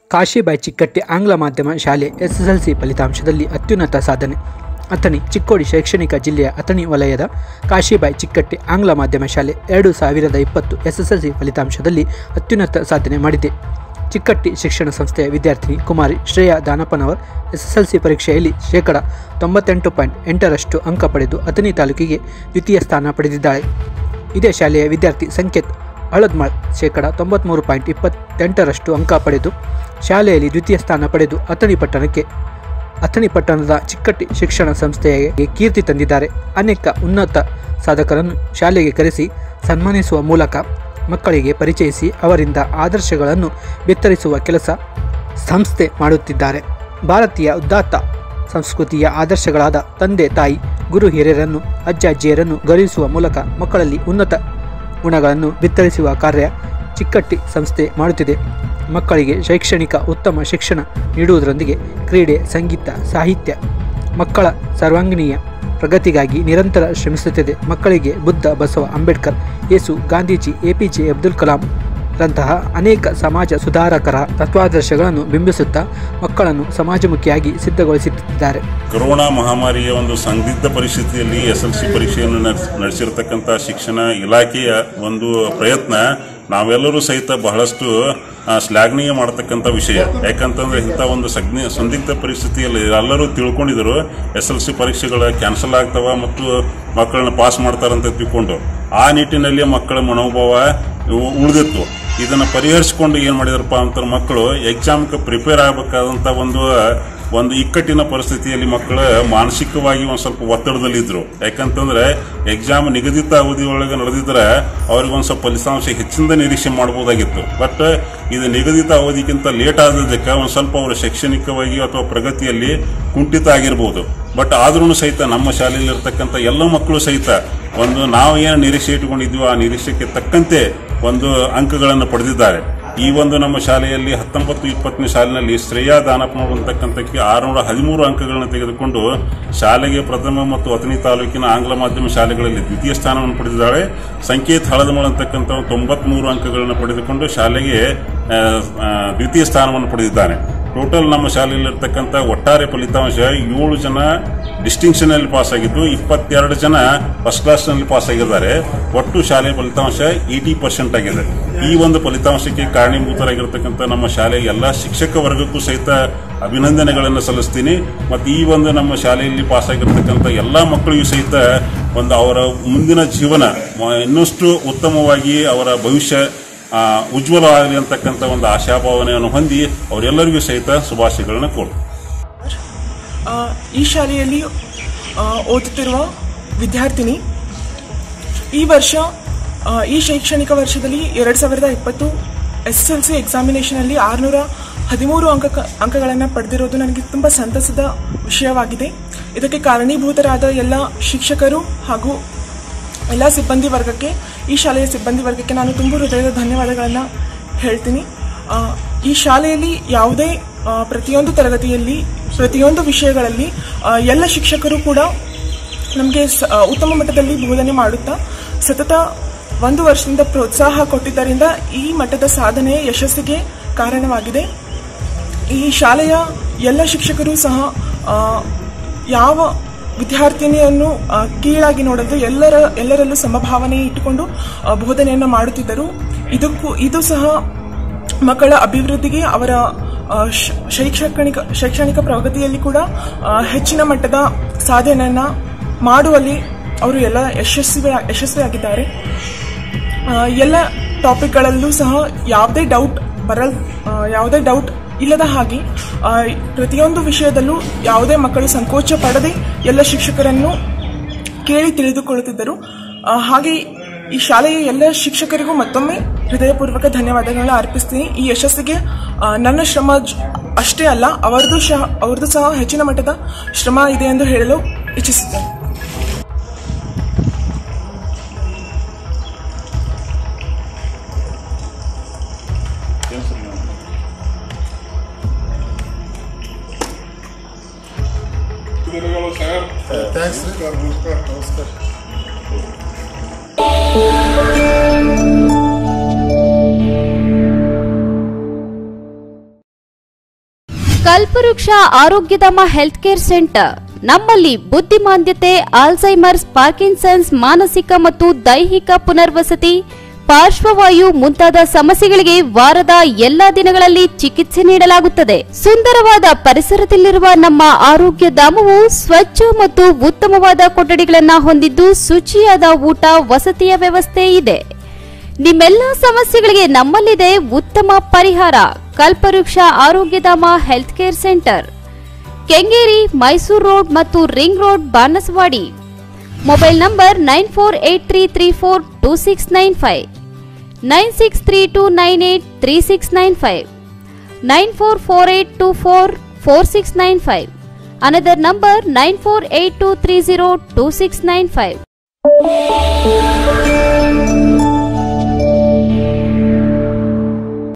ಕಾಶಿಬಾಯಿ ಚಿಕ್ಕಟ್ಟಿ ಆಂಗ್ಲ ಮಾಧ್ಯಮ ಶಾಲೆ ಎಸ್ಎಸ್ಎಲ್ಸಿ ಫಲಿತಾಂಶದಲ್ಲಿ ಅತ್ಯುನ್ನತ ಸಾಧನೆ ಅಥಣಿ ಚಿಕ್ಕೋಡಿ ಶೈಕ್ಷಣಿಕ ಜಿಲ್ಲೆಯ ಅಥಣಿ ವಲಯದ ಕಾಶಿಬಾಯಿ ಚಿಕ್ಕಟ್ಟಿ ಆಂಗ್ಲ ಮಾಧ್ಯಮ ಶಾಲೆ ಎರಡು ಸಾವಿರದ ಇಪ್ಪತ್ತು ಎಸ್ಎಸ್ಎಲ್ಸಿ ಫಲಿತಾಂಶದಲ್ಲಿ ಅತ್ಯುನ್ನತ ಸಾಧನೆ ಮಾಡಿದೆ ಚಿಕ್ಕಟ್ಟಿ ಶಿಕ್ಷಣ ಸಂಸ್ಥೆಯ ವಿದ್ಯಾರ್ಥಿನಿ ಕುಮಾರಿ ಶ್ರೇಯಾ ದಾನಪ್ಪನವರ್ ಎಸ್ಎಸ್ಎಲ್ಸಿ ಪರೀಕ್ಷೆಯಲ್ಲಿ ಶೇಕಡ ತೊಂಬತ್ತೆಂಟು ಪಾಯಿಂಟ್ ಎಂಟರಷ್ಟು ಅಂಕ ಪಡೆದು ಅಥಣಿ ತಾಲೂಕಿಗೆ ದ್ವಿತೀಯ ಸ್ಥಾನ ಪಡೆದಿದ್ದಾಳೆ ಇದೇ ಶಾಲೆಯ ವಿದ್ಯಾರ್ಥಿ ಸಂಕೇತ್ ಹಳದ್ಮಾಳ್ ಶೇಕಡ ತೊಂಬತ್ತ್ಮೂರು ಪಾಯಿಂಟ್ ಇಪ್ಪತ್ತೆಂಟರಷ್ಟು ಅಂಕ ಪಡೆದು ಶಾಲೆಯಲ್ಲಿ ದ್ವಿತೀಯ ಸ್ಥಾನ ಪಡೆದು ಅಥಣಿ ಪಟ್ಟಣಕ್ಕೆ ಅಥಣಿ ಪಟ್ಟಣದ ಚಿಕ್ಕಟ್ಟಿ ಶಿಕ್ಷಣ ಸಂಸ್ಥೆಗೆ ಕೀರ್ತಿ ತಂದಿದ್ದಾರೆ ಅನೇಕ ಉನ್ನತ ಸಾಧಕರನ್ನು ಶಾಲೆಗೆ ಕರೆಸಿ ಸನ್ಮಾನಿಸುವ ಮೂಲಕ ಮಕ್ಕಳಿಗೆ ಪರಿಚಯಿಸಿ ಅವರಿಂದ ಆದರ್ಶಗಳನ್ನು ಬಿತ್ತರಿಸುವ ಕೆಲಸ ಸಂಸ್ಥೆ ಮಾಡುತ್ತಿದ್ದಾರೆ ಭಾರತೀಯ ಉದಾತ್ತ ಸಂಸ್ಕೃತಿಯ ಆದರ್ಶಗಳಾದ ತಂದೆ ತಾಯಿ ಗುರು ಹಿರಿಯರನ್ನು ಅಜ್ಜ ಅಜ್ಜಿಯರನ್ನು ಗೌರವಿಸುವ ಮೂಲಕ ಮಕ್ಕಳಲ್ಲಿ ಉನ್ನತ ಗುಣಗಳನ್ನು ಬಿತ್ತರಿಸುವ ಕಾರ್ಯ ಚಿಕ್ಕಟ್ಟಿ ಸಂಸ್ಥೆ ಮಾಡುತ್ತಿದೆ ಮಕ್ಕಳಿಗೆ ಶೈಕ್ಷಣಿಕ ಉತ್ತಮ ಶಿಕ್ಷಣ ನೀಡುವುದರೊಂದಿಗೆ ಕ್ರೀಡೆ ಸಂಗೀತ ಸಾಹಿತ್ಯ ಮಕ್ಕಳ ಸರ್ವಾಂಗೀಣ ಪ್ರಗತಿಗಾಗಿ ನಿರಂತರ ಶ್ರಮಿಸುತ್ತಿದೆ ಮಕ್ಕಳಿಗೆ ಬುದ್ಧ ಬಸವ ಅಂಬೇಡ್ಕರ್ ಯೇಸು ಗಾಂಧೀಜಿ ಎಪಿಜೆ ಅಬ್ದುಲ್ ಕಲಾಂ ರಂತಹ ಅನೇಕ ಸಮಾಜ ಸುಧಾರಕರ ತತ್ವಾದರ್ಶಗಳನ್ನು ಬಿಂಬಿಸುತ್ತಾ ಮಕ್ಕಳನ್ನು ಸಮಾಜಮುಖಿಯಾಗಿ ಸಿದ್ಧಗೊಳಿಸುತ್ತಿದ್ದಾರೆ ಕೊರೋನಾ ಮಹಾಮಾರಿಯ ಒಂದು ಸಂದಿಗ್ಧ ಪರಿಸ್ಥಿತಿಯಲ್ಲಿ ಎಸ್ ಎಲ್ ಸಿ ಪರೀಕ್ಷೆಯನ್ನು ನಡೆಸ್- ನಡೆಸಿರ್ತಕ್ಕಂಥ ಶಿಕ್ಷಣ ಇಲಾಖೆಯ ಒಂದು ಪ್ರಯತ್ನ ನಾವೆಲ್ಲರೂ ಸಹಿತ ಬಹಳಷ್ಟು ಆ, ಶ್ಲಾಘನೀಯ ಮಾಡತಕ್ಕಂಥ ವಿಷಯ ಯಾಕಂತಂದ್ರೆ ಇಂಥ ಒಂದು ಸಗ್ನಿ ಸಂದಿಗ್ಧ ಪರಿಸ್ಥಿತಿಯಲ್ಲಿ ಎಲ್ಲರೂ ತಿಳ್ಕೊಂಡಿದ್ರು ಎಸ್ ಎಲ್ ಸಿ ಪರೀಕ್ಷೆಗಳು ಕ್ಯಾನ್ಸಲ್ ಆಗ್ತಾವ ಮತ್ತು ಮಕ್ಕಳನ್ನ ಪಾಸ್ ಮಾಡ್ತಾರಂತ ತಿಳ್ಕೊಂಡು ಆ ನಿಟ್ಟಿನಲ್ಲಿ ಮಕ್ಕಳ ಮನೋಭಾವ ಇವು ಉಳಿದಿತ್ತು ಇದನ್ನ ಪರಿಹರಿಸಿಕೊಂಡು ಏನ್ ಮಾಡಿದಾರಪ್ಪ ಅಂತ ಮಕ್ಕಳು ಎಕ್ಸಾಮ್ಗೆ ಪ್ರಿಪೇರ್ ಆಗಬೇಕಾದಂತ ಒಂದು ಒಂದು ಇಕ್ಕಟ್ಟಿನ ಪರಿಸ್ಥಿತಿಯಲ್ಲಿ ಮಕ್ಕಳು ಮಾನಸಿಕವಾಗಿ ಒಂದ್ ಸ್ವಲ್ಪ ಒತ್ತಡದಲ್ಲಿದ್ರು ಯಾಕಂತಂದ್ರೆ ಎಕ್ಸಾಮ್ ನಿಗದಿತ ಅವಧಿಯೊಳಗೆ ನಡೆದಿದ್ರೆ ಅವ್ರಿಗೆ ಒಂದ್ ಸ್ವಲ್ಪ ಫಲಿತಾಂಶ ಹೆಚ್ಚಿನ ನಿರೀಕ್ಷೆ ಮಾಡಬಹುದಾಗಿತ್ತು ಬಟ್ ಇದು ನಿಗದಿತ ಅವಧಿಗಿಂತ ಲೇಟ್ ಆದದಕ್ಕೆ ಒಂದ್ ಸ್ವಲ್ಪ ಅವರ ಶೈಕ್ಷಣಿಕವಾಗಿ ಅಥವಾ ಪ್ರಗತಿಯಲ್ಲಿ ಕುಂಠಿತ ಆಗಿರ್ಬೋದು ಬಟ್ ಆದ್ರೂ ಸಹಿತ ನಮ್ಮ ಶಾಲೆಯಲ್ಲಿ ಇರ್ತಕ್ಕಂಥ ಎಲ್ಲ ಮಕ್ಕಳು ಸಹಿತ ಒಂದು ನಾವು ಏನು ನಿರೀಕ್ಷೆ ಇಟ್ಕೊಂಡಿದ್ವಿ ಆ ನಿರೀಕ್ಷೆಗೆ ತಕ್ಕಂತೆ ಒಂದು ಅಂಕಗಳನ್ನು ಪಡೆದಿದ್ದಾರೆ ಈ ಒಂದು ನಮ್ಮ ಶಾಲೆಯಲ್ಲಿ ಹತ್ತೊಂಬತ್ತು ಇಪ್ಪತ್ತನೇ ಸಾಲಿನಲ್ಲಿ ಶ್ರೇಯಾ ದಾನಪ್ಪನವರು ಅಂತಕ್ಕಂಥಕ್ಕೆ ಆರುನೂರ ಹದಿಮೂರು ಅಂಕಗಳನ್ನು ತೆಗೆದುಕೊಂಡು ಶಾಲೆಗೆ ಪ್ರಥಮ ಮತ್ತು ಅಥಣಿ ತಾಲೂಕಿನ ಆಂಗ್ಲ ಮಾಧ್ಯಮ ಶಾಲೆಗಳಲ್ಲಿ ದ್ವಿತೀಯ ಸ್ಥಾನವನ್ನು ಪಡೆದಿದ್ದಾಳೆ ಸಂಕೇತ್ ಹಳದಮಳ ಅಂತಕ್ಕಂಥ ತೊಂಬತ್ಮೂರು ಅಂಕಗಳನ್ನು ಪಡೆದುಕೊಂಡು ಶಾಲೆಗೆ ಆ, ಆ, ದ್ವಿತೀಯ ಸ್ಥಾನವನ್ನು ಪಡೆದಿದ್ದಾನೆ ಟೋಟಲ್ ನಮ್ಮ ಶಾಲೆಯಲ್ಲಿರ್ತಕ್ಕಂಥ ಒಟ್ಟಾರೆ ಫಲಿತಾಂಶ ಏಳು ಜನ ಡಿಸ್ಟಿಂಕ್ಷನ್ ಅಲ್ಲಿ ಪಾಸ್ ಆಗಿದ್ದು ಇಪ್ಪತ್ತೆರಡು ಜನ ಫಸ್ಟ್ ಕ್ಲಾಸ್ ನಲ್ಲಿ ಪಾಸ್ ಆಗಿದ್ದಾರೆ ಒಟ್ಟು ಶಾಲೆಯ ಫಲಿತಾಂಶ ಏಟಿ ಪರ್ಸೆಂಟ್ ಆಗಿದೆ ಈ ಒಂದು ಫಲಿತಾಂಶಕ್ಕೆ ಕಾರಣೀಭೂತರಾಗಿರ್ತಕ್ಕಂಥ ನಮ್ಮ ಶಾಲೆಯ ಎಲ್ಲಾ ಶಿಕ್ಷಕ ವರ್ಗಕ್ಕೂ ಸಹಿತ ಅಭಿನಂದನೆಗಳನ್ನು ಸಲ್ಲಿಸ್ತೀನಿ ಮತ್ತು ಈ ಒಂದು ನಮ್ಮ ಶಾಲೆಯಲ್ಲಿ ಪಾಸ್ ಆಗಿರ್ತಕ್ಕಂಥ ಎಲ್ಲಾ ಮಕ್ಕಳಿಗೂ ಸಹಿತ ಒಂದು ಅವರ ಮುಂದಿನ ಜೀವನ ಮ- ಇನ್ನಷ್ಟು ಉತ್ತಮವಾಗಿ ಅವರ ಭವಿಷ್ಯ ಆ, ಉಜ್ವಲವಾಗಲಿ ಅಂತಕ್ಕಂಥ ಒಂದು ಆಶಾಭಾವನೆಯನ್ನು ಹೊಂದಿ ಅವರೆಲ್ಲರಿಗೂ ಸಹಿತ ಶುಭಾಶಯಗಳನ್ನು ಕೊಡ್ತೀನಿ ಆ, ಈ ಶಾಲೆಯಲ್ಲಿ ಆ, ಓದುತ್ತಿರುವ ವಿದ್ಯಾರ್ಥಿನಿ ಈ ವರ್ಷ ಆ, ಈ ಶೈಕ್ಷಣಿಕ ವರ್ಷದಲ್ಲಿ ಎರಡು ಸಾವಿರದ ಇಪ್ಪತ್ತು ಎಸ್ ಎಲ್ ಸಿ ಎಕ್ಸಾಮಿನೇಷನಲ್ಲಿ ಆರುನೂರ ಹದಿಮೂರು ಅಂಕ ಅಂಕಗಳನ್ನು ಪಡೆದಿರೋದು ನನಗೆ ತುಂಬ ಸಂತಸದ ವಿಷಯವಾಗಿದೆ ಇದಕ್ಕೆ ಕಾರಣೀಭೂತರಾದ ಎಲ್ಲ ಶಿಕ್ಷಕರು ಹಾಗೂ ಎಲ್ಲ ಸಿಬ್ಬಂದಿ ವರ್ಗಕ್ಕೆ ಈ ಶಾಲೆಯ ಸಿಬ್ಬಂದಿ ವರ್ಗಕ್ಕೆ ನಾನು ತುಂಬ ಹೃದಯದ ಧನ್ಯವಾದಗಳನ್ನು ಹೇಳ್ತೀನಿ ಆ, ಈ ಶಾಲೆಯಲ್ಲಿ ಯಾವುದೇ ಆ, ಪ್ರತಿಯೊಂದು ತರಗತಿಯಲ್ಲಿ ಪ್ರತಿಯೊಂದು ವಿಷಯಗಳಲ್ಲಿ ಆ, ಎಲ್ಲ ಶಿಕ್ಷಕರು ಕೂಡ ನಮಗೆ ಸ- ಆ, ಉತ್ತಮ ಮಟ್ಟದಲ್ಲಿ ಬೋಧನೆ ಮಾಡುತ್ತಾ ಸತತ ಒಂದು ವರ್ಷದಿಂದ ಪ್ರೋತ್ಸಾಹ ಕೊಟ್ಟಿದ್ದರಿಂದ ಈ ಮಟ್ಟದ ಸಾಧನೆ ಯಶಸ್ಸಿಗೆ ಕಾರಣವಾಗಿದೆ ಈ ಶಾಲೆಯ ಎಲ್ಲ ಶಿಕ್ಷಕರು ಸಹ ಆ, ಯಾವ ವಿದ್ಯಾರ್ಥಿನಿಯನ್ನು ಆ, ಕೀಳಾಗಿ ನೋಡದೆ ಎಲ್ಲರ ಎಲ್ಲರಲ್ಲೂ ಸಮಭಾವನೆ ಇಟ್ಟುಕೊಂಡು ಆ, ಬೋಧನೆಯನ್ನು ಮಾಡುತ್ತಿದ್ದರು ಇದಕ್ಕೂ ಇದು ಸಹ ಮಕ್ಕಳ ಅಭಿವೃದ್ಧಿಗೆ ಅವರ ಆ, ಶ- ಶೈಕ್ಷಣಿಕ ಶೈಕ್ಷಣಿಕ ಪ್ರಗತಿಯಲ್ಲಿ ಕೂಡ ಆ, ಹೆಚ್ಚಿನ ಮಟ್ಟದ ಸಾಧನೆಯನ್ನ ಮಾಡುವಲ್ಲಿ ಅವರು ಎಲ್ಲ ಯಶಸ್ವಿ ಯಶಸ್ವಿಯಾಗಿದ್ದಾರೆ ಆ, ಎಲ್ಲ ಟಾಪಿಕ್ಗಳಲ್ಲೂ ಸಹ ಯಾವುದೇ ಡೌಟ್ ಬರಲ್ ಆ, ಯಾವುದೇ ಡೌಟ್ ಇಲ್ಲದ ಹಾಗೆ ಆ, ಪ್ರತಿಯೊಂದು ವಿಷಯದಲ್ಲೂ ಯಾವುದೇ ಮಕ್ಕಳು ಸಂಕೋಚ ಪಡದೆ ಎಲ್ಲ ಶಿಕ್ಷಕರನ್ನು ಕೇಳಿ ತಿಳಿದುಕೊಳ್ಳುತ್ತಿದ್ದರು ಆ, ಹಾಗೆ ಈ ಶಾಲೆಯ ಎಲ್ಲ ಶಿಕ್ಷಕರಿಗೂ ಮತ್ತೊಮ್ಮೆ ಹೃದಯಪೂರ್ವಕ ಧನ್ಯವಾದಗಳನ್ನ ಅರ್ಪಿಸ್ತೀನಿ ಈ ಯಶಸ್ಸಿಗೆ ಆ, ನನ್ನ ಶ್ರಮ ಜ- ಅಷ್ಟೇ ಅಲ್ಲ ಅವರದು ಸಹ ಅವರದು ಸಹ ಹೆಚ್ಚಿನ ಮಟ್ಟದ ಶ್ರಮ ಇದೆ ಎಂದು ಹೇಳಲು ಇಚ್ಛಿಸುತ್ತೇನೆ ಥ್ಯಾಂಕ್ಸ್ ರೀ ನಮಸ್ಕಾರ ನಮಸ್ಕಾರ ಕಲ್ಪವೃಕ್ಷ ಆರೋಗ್ಯಧಾಮ ಹೆಲ್ತ್ ಕೇರ್ ಸೆಂಟರ್ ನಮ್ಮಲ್ಲಿ ಬುದ್ಧಿಮಾಂದ್ಯತೆ ಆಲ್ಝೈಮರ್ಸ್ ಪಾರ್ಕಿನ್ಸನ್ಸ್ ಮಾನಸಿಕ ಮತ್ತು ದೈಹಿಕ ಪುನರ್ವಸತಿ ಪಾರ್ಶ್ವವಾಯು ಮುಂತಾದ ಸಮಸ್ಯೆಗಳಿಗೆ ವಾರದ ಎಲ್ಲಾ ದಿನಗಳಲ್ಲಿ ಚಿಕಿತ್ಸೆ ನೀಡಲಾಗುತ್ತದೆ ಸುಂದರವಾದ ಪರಿಸರದಲ್ಲಿರುವ ನಮ್ಮ ಆರೋಗ್ಯ ಧಾಮವು ಸ್ವಚ್ಛ ಮತ್ತು ಉತ್ತಮವಾದ ಕೊಠಡಿಗಳನ್ನು ಹೊಂದಿದ್ದು ಶುಚಿಯಾದ ಊಟ ವಸತಿಯ ವ್ಯವಸ್ಥೆ ಇದೆ ನಿಮ್ಮೆಲ್ಲ ಸಮಸ್ಯೆಗಳಿಗೆ ನಮ್ಮಲ್ಲಿದೆ ಉತ್ತಮ ಪರಿಹಾರ Kalpavriksha Arogyadhama health care center Kengeri Mysuru road ಮತ್ತು ring road Banaswadi mobile number nine four eight three three four two six nine five nine six three two nine eight three six nine five nine four four eight two four four six nine five another number nine four eight two three zero two six nine five